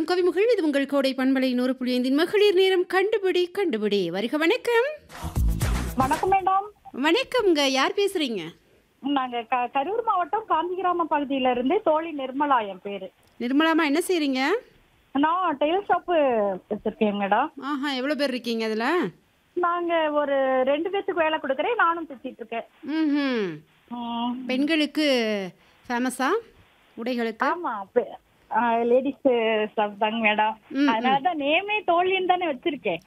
வரும் கவிமுகள் இது உங்கள் கோடை பண்பலை நூறு புள்ளி ஐந்தின் மகளிர் நேரம் கண்டுபிடி கண்டுபிடி வருக வணக்கம் வணக்கம் மேடம் வணக்கம்ங்க யார் பேசுறீங்க நாங்க க- கரூர் மாவட்டம் காந்திகிராம பகுதியில இருந்து தோழி நிர்மலா என் பேரு நிர்மலாமா என்ன செய்றீங்க நான் டெய்லர் ஷாப்பு வச்சிருக்கேன் மேடம் ஆஹா எவ்வளோ பேர் இருக்கீங்க அதில் நாங்க ஒரு ரெண்டு பேத்துக்கு வேலை கொடுக்குறேன் நானும் தைச்சிட்டு இருக்கேன் ம் ம், பெண்களுக்கு ஃபேமஸா உடைகளுக்கு ஆமா லேடிஸ் ஸ்டாஃப் தாங்க மேடம் ம், அதனாலதான் நேமே தோழின்னு தானே வச்சிருக்கேன்